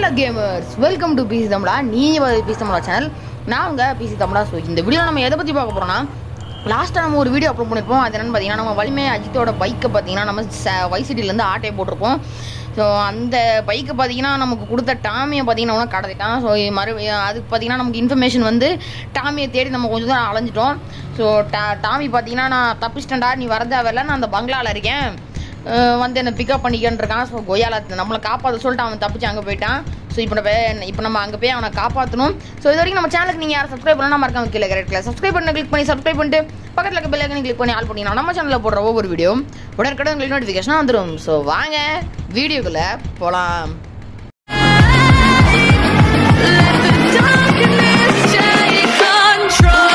Hello gamers welcome to PC Tamizha நீ PC தமிழா channel நான் உங்க பிசி தமிழா ஸோ இந்த வீடியோ நம்ம எதை பற்றி பார்க்க போறோம்னா லாஸ்ட்டாக நம்ம ஒரு வீடியோ அப்லோட் பண்ணியிருப்போம் அது என்னன்னு பார்த்தீங்கன்னா நம்ம வலிமை அஜித்தோட பைக்கை பார்த்தீங்கன்னா நம்ம வைசிட்டிலேருந்து ஆட்டையை போட்டிருப்போம் ஸோ அந்த பைக்கை பார்த்தீங்கன்னா நமக்கு கொடுத்த டாமியை பார்த்தீங்கன்னா உனக்கு கடத்திட்டான் ஸோ மறு அதுக்கு பார்த்தீங்கன்னா நமக்கு இன்ஃபர்மேஷன் வந்து டாமியை தேடி நம்ம கொஞ்சம் தூரம் அலைஞ்சிட்டோம் ஸோ டா டாமி பார்த்தீங்கன்னா நான் தப்பிச்சிட்டேன்டா நீ வரதேவையில்ல நான் அந்த பங்களாவில் இருக்கேன் அஹ் வந்து என்னை பிக்கப் பண்ணிக்கன்னு இருக்கான் ஸோ கொய்யால நம்மளை காப்பாற்ற சொல்லிட்டு அவன் தப்பிச்சு அங்கே போயிட்டான் ஸோ இப்போ நம்ம இப்போ நம்ம அங்கே போய் அவனை காப்பாற்றணும் ஸோ இது வரைக்கும் நம்ம சேனலுக்கு நீங்கள் யாரும் சப்ஸ்கிரைப் பண்ணலாம் மறக்காம கீழே கரெக்டில் சப்ஸ்கிரைப் பண்ண கிளிக் பண்ணி சப்ஸ்கிரைப் பண்ணிட்டு பக்கத்தில் இருக்க பெல்லைக்கனை கிளிக் பண்ணி ஆல் பண்ணிங்கன்னா நம்ம சேனலில் போடுற ஒவ்வொரு வீடியோ உடனுக்குடன் உங்களுக்கு நோட்டிஃபிகேஷன் வந்துடும் ஸோ வாங்க வீடியோக்குள்ளே போகலாம் Darkness take control.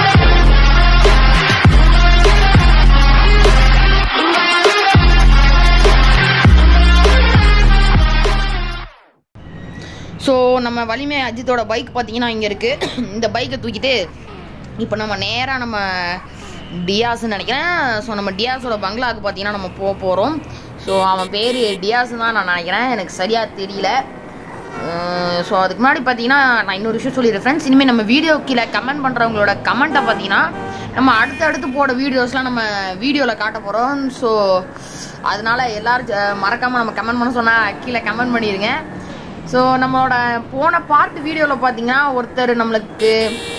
ஸோ நம்ம வலிமை அஜித்தோட பைக் பார்த்தீங்கன்னா இங்கே இருக்குது இந்த பைக்கை தூக்கிட்டு இப்போ நம்ம நேராக நம்ம டியாஸ்ன்னு நினைக்கிறேன் ஸோ நம்ம டியாஸோட பங்களாவுக்கு பார்த்தீங்கன்னா நம்ம போக போகிறோம் ஸோ அவன் பேர் டியாஸ் தான் நான் நினைக்கிறேன் எனக்கு சரியாக தெரியல ஸோ அதுக்கு முன்னாடி பார்த்தீங்கன்னா நான் இன்னொரு விஷயம் சொல்லிடுறேன் ஃப்ரெண்ட்ஸ் இனிமேல் நம்ம வீடியோ கீழே கமெண்ட் பண்ணுறவங்களோட கமெண்ட்டை பார்த்தீங்கன்னா நம்ம அடுத்தடுத்து போட வீடியோஸ்லாம் நம்ம வீடியோவில் காட்ட போகிறோம் ஸோ அதனால எல்லாரும் மறக்காமல் நம்ம கமெண்ட் பண்ண சொன்னால் கீழே கமெண்ட் பண்ணிடுங்க ஸோ நம்மளோட போன பார்ட் வீடியோவில் பார்த்தீங்கன்னா ஒருத்தர் நம்மளுக்கு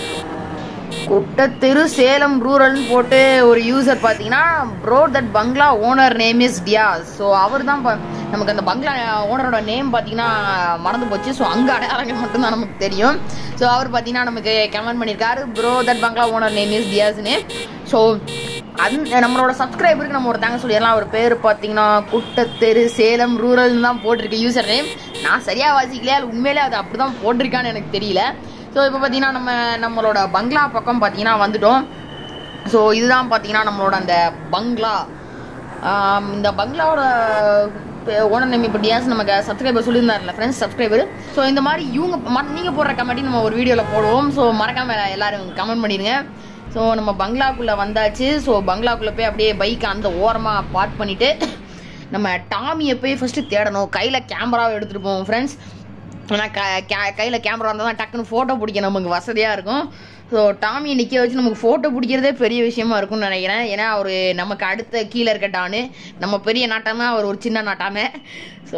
குட்டத்தெரு சேலம் ரூரல்னு போட்டு ஒரு யூசர் பார்த்தீங்கன்னா bro that bungalow owner name is Diaz so அவர் தான் ப- நமக்கு அந்த பங்களா ஓனரோட நேம் பார்த்தீங்கன்னா மறந்து போச்சு ஸோ அங்கே அடையாளங்கள் மட்டும்தான் நமக்கு தெரியும் ஸோ அவர் பார்த்தீங்கன்னா நமக்கு கமெண்ட் பண்ணியிருக்காரு bro that bungalow owner name is டியாஸ்னு ஸோ அந்த நம்மளோட சப்ஸ்கிரைபருக்கு நம்ம ஒரு தாங்க சொல்லிடலாம் அவர் பேர் பார்த்தீங்கன்னா குட்டத்தெரு சேலம் ரூரல்னு தான் போட்டிருக்கு யூசர் நேம் நான் சரியாக வாசிக்கலையா இல்லை உண்மையிலே அது அப்படி தான் போட்டிருக்கான்னு எனக்கு தெரியல ஸோ இப்போ பார்த்தீங்கன்னா நம்ம நம்மளோட பங்களா பக்கம் பார்த்தீங்கன்னா வந்துட்டோம் ஸோ இதுதான் பார்த்தீங்கன்னா நம்மளோட அந்த பங்களா ஆம், இந்த பங்களாவோட ஓனர் நேம் இப்போ டியாஸ் நமக்கு சப்ஸ்கிரைபர் சொல்லியிருந்தாருல ஃப்ரெண்ட்ஸ் சப்ஸ்கிரைபர் ஸோ இந்த மாதிரி இவங்க நீங்கள் போடுற கமெண்ட்டி நம்ம ஒரு வீடியோவில் போடுவோம் ஸோ மறக்காமல் எல்லாரும் கமெண்ட் பண்ணிடுங்க ஸோ நம்ம பங்களாக்குள்ளே வந்தாச்சு ஸோ பங்களாக்குள்ளே போய் அப்படியே பைக்கை அந்த ஓரமாக பார்க் பண்ணிவிட்டு நம்ம டாமியை போய் ஃபஸ்ட்டு தேடணும் கையில் கேமராவை எடுத்துகிட்டு போவோம் ஃப்ரெண்ட்ஸ் ஆனால் க கே- கையில் கேமரா இருந்தால் தான் டக்குன்னு ஃபோட்டோ பிடிக்க நமக்கு வசதியாக இருக்கும் ஸோ டாமியை நிற்க வச்சு நமக்கு ஃபோட்டோ பிடிக்கிறதே பெரிய விஷயமா இருக்கும்னு நினைக்கிறேன் ஏன்னா அவர் நமக்கு அடுத்த கீழே இருக்க டானு நம்ம பெரிய நாட்டாம அவர் ஒரு சின்ன நாட்டாம ஸோ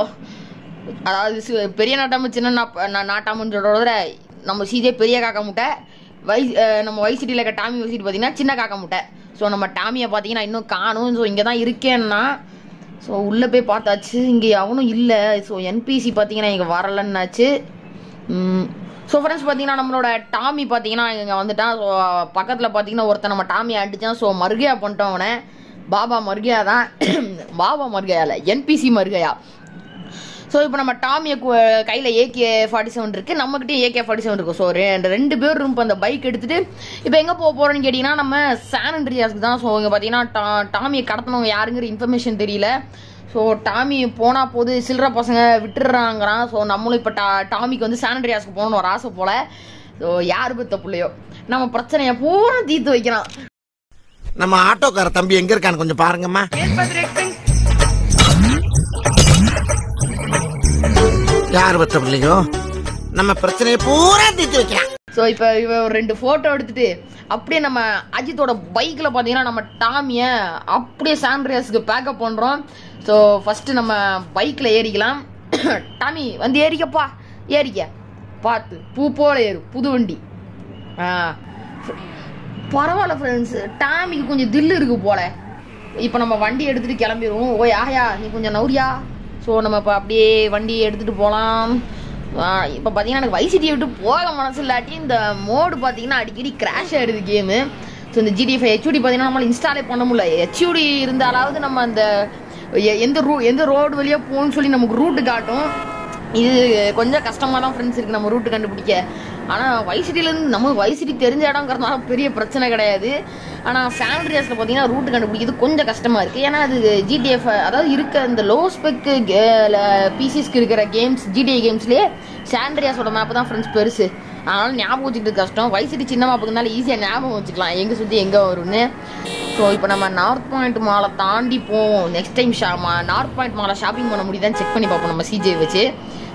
அதாவது சி- பெரிய நாட்டாம சின்ன நாப்- நா- நாட்டாமன்னு சொல்கிறத விட நம்ம சீதே பெரிய காக்கா முட்டை வை அஹ் நம்ம வைசிட்டியில் இருக்க டாமி வைசிட்டி பார்த்தீங்கன்னா சின்ன காக்கா முட்டை ஸோ நம்ம டாமியை பார்த்தீங்கன்னா இன்னும் காணும் ஸோ இங்கே தான் இருக்கேன்னா ஸோ உள்ளே போய் பார்த்தாச்சு இங்கே அவனும் இல்லை ஸோ என்பிசி பார்த்தீங்கன்னா இங்கே வரலன்னாச்சு ஸோ ஃப்ரெண்ட்ஸ் பார்த்தீங்கன்னா நம்மளோட டாமி பார்த்தீங்கன்னா இங்கே வந்துட்டான் ஸோ பக்கத்தில் பார்த்தீங்கன்னா ஒருத்தன் நம்ம டாமியை அடித்தான் ஸோ மருகையா பண்ணிட்டோம் அவனை பாபா மருகையா தான் பாபா மருகையா இல்லை என்பிசி மருகையா ஸோ இப்போ நம்ம டாமியை கையில் ஏகே ஃபார்ட்டி செவன் இருக்குது நம்மக்கிட்டே ஏகே ஃபார்ட்டி செவன் இருக்கும் ஸோ ரெண்டு ரெண்டு பேர் இப்போ அந்த பைக் எடுத்துகிட்டு இப்போ எங்கே போக போகிறோன்னு கேட்டிங்கன்னா நம்ம சான் அண்ட்ரியாஸ்க்கு தான் ஸோ இங்கே பார்த்தீங்கன்னா டா டாமியை கடத்தினவங்க யாருங்கிற இன்ஃபர்மேஷன் தெரியல ஸோ டாமி போனால் போது சில்லற பசங்க விட்டுடுறாங்கிறான் ஸோ நம்மளும் இப்போ டா டாமிக்கு வந்து சான் அண்ட்ரியாஸ்க்கு போகணும்னு ஒரு ஆசை போல் ஸோ யார் பெத்த பிள்ளையோ நம்ம பிரச்சனையை பூரா தீர்த்து வைக்கிறான் நம்ம ஆட்டோக்கார தம்பி எங்க இருக்கான்னு கொஞ்சம் பாருங்கம்மா யார் பத்த பிள்ளைங்க நம்ம பிரச்சனையை பூரா தீர்த்து வைக்கலாம் ஸோ இப்போ இவன் ஒரு ரெண்டு ஃபோட்டோ எடுத்துட்டு அப்படியே நம்ம அஜித்தோட பைக்கில் பார்த்தீங்கன்னா நம்ம டாமியை அப்படியே சாண்ட்ரியாஸுக்கு பேக்கப் பண்ணுறோம் ஸோ ஃபஸ்ட்டு நம்ம பைக்கில் ஏறிக்கலாம் டாமி வந்து ஏறிக்கப்பா ஏறிக்க பார்த்து பூ போல ஏறு புது வண்டி ஆ பரவாயில்ல ஃப்ரெண்ட்ஸ் டாமிக்கு கொஞ்சம் தில்லு இருக்கு போல இப்போ நம்ம வண்டி எடுத்துகிட்டு கிளம்பிடுவோம் ஓய் ஆயா நீ கொஞ்சம் நௌரியா ஸோ நம்ம இப்போ அப்படியே வண்டி எடுத்துகிட்டு போகலாம் இப்போ பார்த்தீங்கன்னா எனக்கு வைசிட்டியை விட்டு போக மனசு இல்லாட்டி இந்த மோடு பார்த்தீங்கன்னா அடிக்கடி கிராஷ் ஆகிடுது கேமு ஸோ இந்த ஜிடி ஃபைவ் ஹெச்யூடி பார்த்தீங்கன்னா நம்மளால் இன்ஸ்டாலே பண்ண முடியல ஹெச்யூடி இருந்தாலாவது நம்ம அந்த எ- எந்த ரூ எந்த ரோடு வழியாக போகணும்னு சொல்லி நமக்கு ரூட்டு காட்டும் இது கொஞ்சம் கஷ்டமாக தான் ஃப்ரெண்ட்ஸ் இருக்குது நம்ம ரூட்டு கண்டுபிடிக்க ஆனால் வைசிட்டிலேருந்து நமக்கு வைசிட்டி தெரிஞ்ச இடங்கிறதுனால பெரிய பிரச்சனை கிடையாது ஆனால் சாண்ட்ரியாஸில் பார்த்தீங்கன்னா ரூட்டு கண்டுபிடிக்கிறது கொஞ்சம் கஷ்டமாக இருக்குது ஏன்னா அது ஜிடிஎஃப் அதாவது இருக்க இந்த லோ ஸ்பெக்கு பிசிஸ்க்கு இருக்கிற கேம்ஸ் ஜிடிஏ கேம்ஸ்லேயே சாண்ட்ரியாஸோட மேப்பு தான் ஃப்ரெண்ட்ஸ் பெருசு அதனால ஞாபகம் வச்சுக்கிட்டு கஷ்டம் வைசிட்டி சின்ன மாப்புக்குனால ஈஸியாக ஞாபகம் வச்சுக்கலாம் எங்கே சுற்றி எங்கே வரும்னு ஸோ இப்போ நம்ம நார்த் பாயிண்ட் மாலை தாண்டி போவோம் நெக்ஸ்ட் டைம் ஷா நார்த் பாயிண்ட் மாலை ஷாப்பிங் பண்ண முடியுதான்னு செக் பண்ணி பார்ப்போம் நம்ம சிஜே வச்சு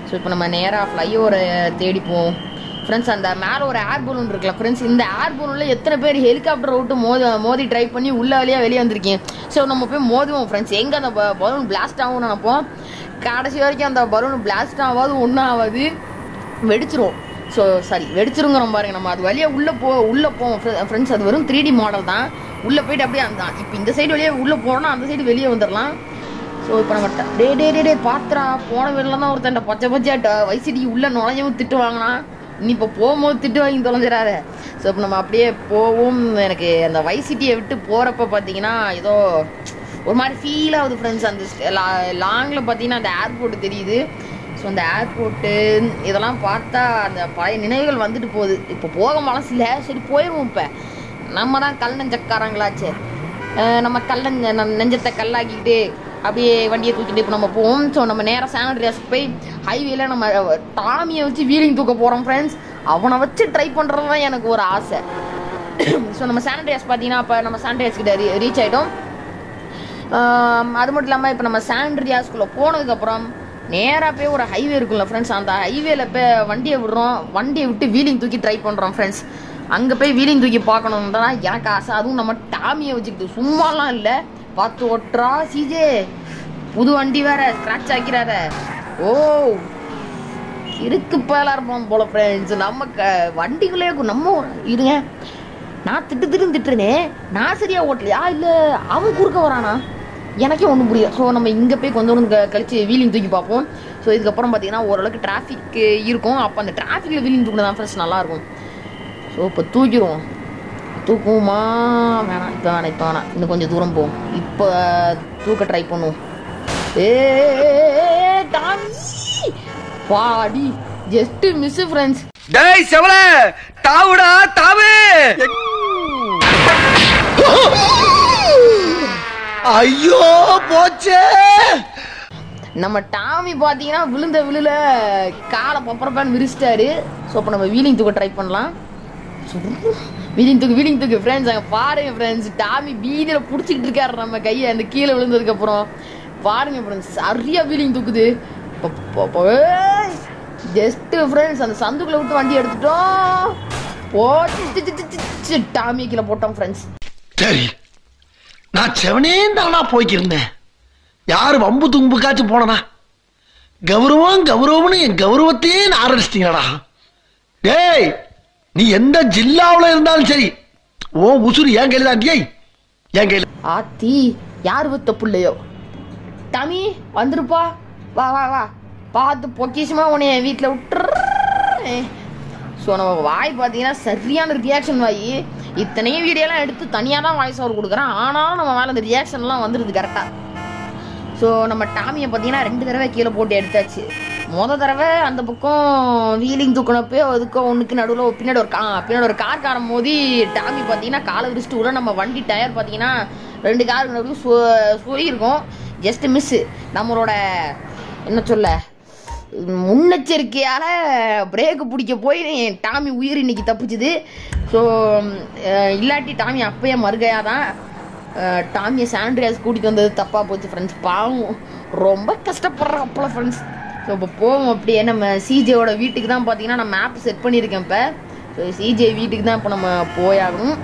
ஸோ இப்போ நம்ம நேராக ஃப்ளைஓவரை தேடிப்போம் ஃப்ரெண்ட்ஸ் அந்த மேலே ஒரு ஏர் பலூன் இருக்குல்ல ஃப்ரெண்ட்ஸ் இந்த ஏர் பலூனில் எத்தனை பேர் ஹெலிகாப்டர் விட்டு மோதி மோதி ட்ரை பண்ணி உள்ள வழியாக வெளியே வந்திருக்கீங்க ஸோ நம்ம போய் மோதுவோம் ஃப்ரெண்ட்ஸ் எங்கே அந்த பலூன் பிளாஸ்ட் ஆகும்னு நினைப்போம் கடைசி வரைக்கும் அந்த பலூன் பிளாஸ்ட் ஆகாது ஒன்றும் ஆகாது வெடிச்சிரும் ஸோ சாரி வெடிச்சிருங்கிறோம் பாருங்க நம்ம அது வழியாக உள்ளே போ உள்ளே போவோம் ஃப்ரெண்ட்ஸ் அது வெறும் த்ரீ டி மாடல் தான் உள்ளே போயிட்டு அப்படியே அந்த இப்போ இந்த சைடு வழியாக உள்ளே போனோம்னா அந்த சைடு வெளியே வந்துடலாம் ஸோ இப்போ நம்ம ட- டே டே டே டே பாத்திரா போன வீட்டில் தான் ஒருத்தன் பச்சை பச்சையா வைசிடி உள்ளே நுழைஞ்சவும் திட்டு வாங்கினா நீ இப்போ போகும்போது திட்டு வாங்கி தொலைஞ்சிடாரு ஸோ இப்போ நம்ம அப்படியே போவோம் எனக்கு அந்த வைசிட்டியை விட்டு போகிறப்ப பார்த்தீங்கன்னா ஏதோ ஒரு மாதிரி ஃபீல் ஆகுது ஃப்ரெண்ட்ஸ் அந்த லாங்கில் பார்த்தீங்கன்னா அந்த ஏர்போர்ட் தெரியுது ஸோ அந்த ஏர்போர்ட்டு இதெல்லாம் பார்த்தா அந்த பழைய நினைவுகள் வந்துட்டு போகுது இப்போ போக மனசு இல்லை சரி போயிடுவோம் இப்போ நம்ம தான் கல் நெஞ்சக்காரங்களாச்சே அஹ் நம்ம கல்ல நெ- நெஞ்சத்தை கல்லாக்கிக்கிட்டு அப்படியே வண்டியை தூக்கிட்டு இப்போ நம்ம போவோம் ஸோ நம்ம நேராக சானிட்ரியாஸ்க்கு போய் ஹைவேல நம்ம டாமியை வச்சு வீலிங் தூக்க போகிறோம் ஃப்ரெண்ட்ஸ் அவனை வச்சு ட்ரை பண்ணுறது தான் எனக்கு ஒரு ஆசை ஸோ நம்ம சானிட்ரியாஸ் பார்த்தீங்கன்னா இப்போ நம்ம சானிட்ரியாஸ் கிட்ட ரீச் ஆகிட்டோம் அது மட்டும் இல்லாமல் இப்போ நம்ம சாண்ட்ரியாஸ்குள்ளே போனதுக்கப்புறம் நேராக போய் ஒரு ஹைவே இருக்குல்ல ஃப்ரெண்ட்ஸ் அந்த ஹைவேல போய் வண்டியை விடுறோம் வண்டியை விட்டு வீலிங் தூக்கி ட்ரை பண்ணுறோம் ஃப்ரெண்ட்ஸ் அங்கே போய் வீலிங் தூக்கி பார்க்கணும் தான் எனக்கு ஆசை அதுவும் நம்ம டாமியை வச்சுக்கிட்டு சும்மாலாம் இல்லை பார்த்து ஓட்டுறா சிஜே புது வண்டி வேற ஸ்க்ராட்ச் ஆக்கிறார ஓ இருக்கு பயலா இருப்போம் போல ஃப்ரெண்ட்ஸ் நம்ம க வண்டிக்குள்ளே இருக்கும். நம்ம இருங்க நான் திட்டு திட்டு திட்டுறேனே நான் சரியா ஓட்டலையா இல்ல அவன் குறுக்க வரானா எனக்கே ஒன்றும் புரியல ஸோ நம்ம இங்கே போய் கொஞ்சம் தூரம் க- கழிச்சு வீலிங் தூக்கி பார்ப்போம் ஸோ இதுக்கப்புறம் பார்த்தீங்கன்னா ஓரளவுக்கு டிராஃபிக் இருக்கும் அப்போ அந்த டிராஃபிக்கில் வீலிங் தூக்கினா தான் ஃப்ரெண்ட்ஸ் நல்லாயிருக்கும் ஸோ இப்போ தூக்கிடுவோம் தூக்குவோமா வேணாம் இப்போ வேணாம் இப்போ வேணாம் இன்னும் கொஞ்சம் தூரம் போவோம் இப்போ தூக்க ட்ரை பண்ணுவோம் ஏ டாமி பாடி ஜஸ்ட் மிஸ் ஃப்ரெண்ட்ஸ் டேய் செவல தாவுடா தாவு ஐயோ போச்சே நம்ம டாமி பார்த்தீங்கன்னா விழுந்த விழுல காலை பப்பரப்பான்னு விரிச்சிட்டாரு ஸோ இப்போ நம்ம வீலிங் தூக்க ட்ரை பண்ணலாம் வீலிங் தூக்கு வீலிங் தூக்கு ஃப்ரெண்ட்ஸ் அங்கே பாருங்க ஃப்ரெண்ட்ஸ் டாமி வீதியில் பிடிச்சிக்கிட்டு இருக்காரு நம்ம கையை அந்த கீழே விழுந்ததுக்கப்புறம் பாருங்க ஃப்ரெண்ட்ஸ் சரியா வீலிங் தூக்குது ஜஸ்ட் ஃப்ரெண்ட்ஸ் அந்த சந்துக்குள்ள விட்டு வண்டி எடுத்துட்டோம் போச்சு டாமி கீழே போட்டோம் ஃப்ரெண்ட்ஸ் சரி நான் செவனே தானா போய்க்கிருந்தேன் யாரு வம்பு தும்புக்காச்சும் போனனா கௌரவம் கௌரவம்னு என் கௌரவத்தையே ஆரம்பிச்சிட்டீங்களா டேய் நீ எந்த ஜில்லாவுல இருந்தாலும் சரி ஓ உசுறு என் கையில தான் டேய் என் கையில ஆத்தி யார் வித்த புள்ளையோ டாமி வந்துருப்பா வா வா வா பார்த்து பொக்கிஷமா உன்னைய வீட்டில் விட்டுறேன் ஸோ நம்ம வாய் பார்த்தீங்கன்னா சரியான ரியாக்ஷன் வாய் இத்தனையும் வீடியோலாம் எடுத்து தனியாக தான் வாய்ஸ் ஓவர் கொடுக்குறேன் ஆனாலும் நம்ம மேலே அந்த ரியாக்ஷன்லாம் வந்துடுது கரெக்டாக ஸோ நம்ம டாமியை பார்த்தீங்கன்னா ரெண்டு தடவை கீழே போட்டு எடுத்தாச்சு முத தடவை அந்த பக்கம் வீலிங் தூக்கினப்போ அதுக்கும் ஒன்றுக்கு நடுவில் பின்னாடி ஒரு கா பின்னாடி ஒரு கார் காரம் மோதி டாமி பார்த்தீங்கன்னா காலை விரிச்சிட்டு விட நம்ம வண்டி டயர் பார்த்தீங்கன்னா ரெண்டு காருக்கு நடுவில் சு சுருகிருக்கும் ஜஸ்ட் மிஸ்ஸு நம்மளோட என்ன சொல்ல முன்னெச்சரிக்கையால் பிரேக்கு பிடிக்க போய் டாமி உயிர் இன்னைக்கு தப்பிச்சுது ஸோ இல்லாட்டி டாமி அப்பயே மறுகையாக தான் அஹ் டாமியை சாண்ட்ரியாஸ் கூட்டிட்டு வந்தது தப்பாக போச்சு ஃப்ரெண்ட்ஸ் பாவம் ரொம்ப கஷ்டப்படுறோம் அப்பல ஃப்ரெண்ட்ஸ் ஸோ இப்போ போவோம் அப்படியே நம்ம சிஜேவோட வீட்டுக்கு தான் பார்த்தீங்கன்னா நான் மேப் செட் பண்ணியிருக்கேன் இப்போ ஸோ சிஜே வீட்டுக்கு தான் இப்போ நம்ம போயாகணும்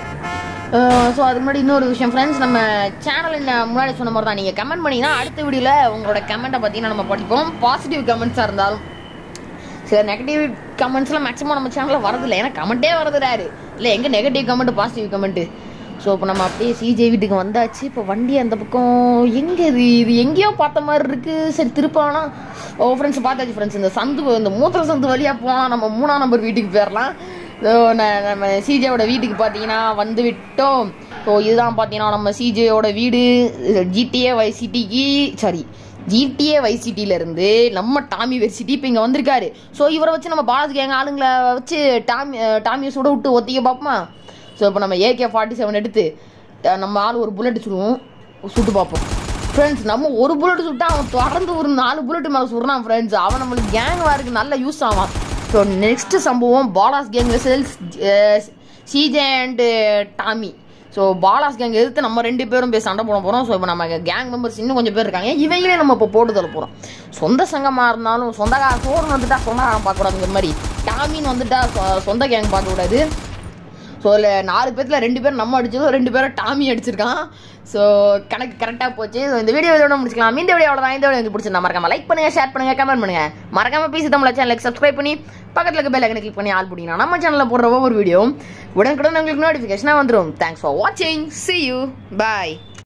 ஸோ அதுக்கு முன்னாடி இன்னொரு விஷயம் ஃப்ரெண்ட்ஸ் நம்ம சேனலில் முன்னாடி சொன்ன மாதிரி தான் நீங்கள் கமெண்ட் பண்ணிங்கன்னா அடுத்த வீடியோவில் உங்களோட கமெண்ட்டை பார்த்தீங்கன்னா நம்ம படிப்போம் பாசிட்டிவ் கமெண்ட்ஸாக இருந்தாலும் சில நெகட்டிவ் கமெண்ட்ஸ்லாம் மேக்ஸிமம் நம்ம சேனலில் வரதில்லை ஏன்னா கமெண்ட்டே வரதுறாரு இல்லை எங்கே negative comment positive comment so இப்போ நம்ம அப்படியே சிஜே வீட்டுக்கு வந்தாச்சு இப்போ வண்டி அந்த பக்கம் எங்கே இது இது எங்கேயோ பார்த்த மாதிரி இருக்குது சரி திருப்பானா ஓ ஃப்ரெண்ட்ஸ் பார்த்தாச்சு ஃப்ரெண்ட்ஸ் இந்த சந்து இந்த மூத்திர சந்து வழியாக போனால் நம்ம மூணாம் நம்பர் வீட்டுக்கு போயிடலாம் ஸோ நம்ம சிஜேவோட வீட்டுக்கு பார்த்தீங்கன்னா வந்து விட்டோம் ஸோ இதுதான் பார்த்தீங்கன்னா நம்ம சிஜேயோட வீடு ஜிடிஏ வைசிட்டிக்கு சாரி ஜிடிஏ வைசிட்டில இருந்து நம்ம டாமி வெர்சிட்டி இப்போ இங்கே வந்திருக்காரு ஸோ இவரை வச்சு நம்ம பாலாஜி எங்கள் ஆளுங்களை வச்சு டாமி டாமியை சுட விட்டு ஒத்திக்க பார்ப்போமா ஸோ இப்போ நம்ம ஏகே ஃபார்ட்டி செவன் எடுத்து அஹ் நம்ம ஆள் ஒரு புல்லட் சுடுவோம் சுட்டு பார்ப்போம் ஃப்ரெண்ட்ஸ் நம்ம ஒரு புல்லட் சுட்டா அவன் தொடர்ந்து ஒரு நாலு புல்லட் மேலே சுடுறான் ஃப்ரெண்ட்ஸ் அவன் நம்மளுக்கு கேங் வாருக்கு நல்ல யூஸ் ஆவான் ஸோ நெக்ஸ்ட் சம்பவம் Ballas gang versus CJ and Tommy so Ballas gang எதிர்த்து நம்ம ரெண்டு பேரும் போய் சண்டை போட போகிறோம் ஸோ இப்போ நம்ம கேங் மெம்பர்ஸ் இன்னும் கொஞ்சம் பேர் இருக்காங்க இவங்களே நம்ம இப்போ போட்டு தர போகிறோம் சொந்த சங்கமாக இருந்தாலும் சொந்தக்கார சோறுன்னு வந்துட்டா சொந்தக்காரன் பார்க்கக்கூடாதுங்கிற மாதிரி டாமின்னு வந்துட்டா சொ- சொந்த கேங் பார்க்கக்கூடாது ஸோ அதில் நாலு பேர்த்தில் ரெண்டு பேர் நம்ம அடிச்சதும் ரெண்டு பேரும் டாமி அடிச்சிருக்கான் ஸோ கணக்கு கரெக்டாக போச்சு ஸோ இந்த வீடியோ இதோட முடிச்சுக்கலாம் இந்த வீடியோ தான் இந்த வீடியோ வந்து பிடிச்சிருந்தா மறக்காம லைக் பண்ணுங்க ஷேர் பண்ணுங்க கமெண்ட் பண்ணுங்க மறக்காம பேசி தமிழ் சேனலுக்கு சப்ஸ்கிரைப் பண்ணி பக்கத்தில் இருக்க பெல் ஐக்கனை கிளிக் பண்ணி ஆள் பிடிங்கன்னா நம்ம சேனலில் போடுற ஒவ்வொரு வீடியோ உடனுக்குடன் உங்களுக்கு நோட்டிஃபிகேஷனாக வந்துடும் தேங்க்ஸ் ஃபார் வாட்சிங் see you bye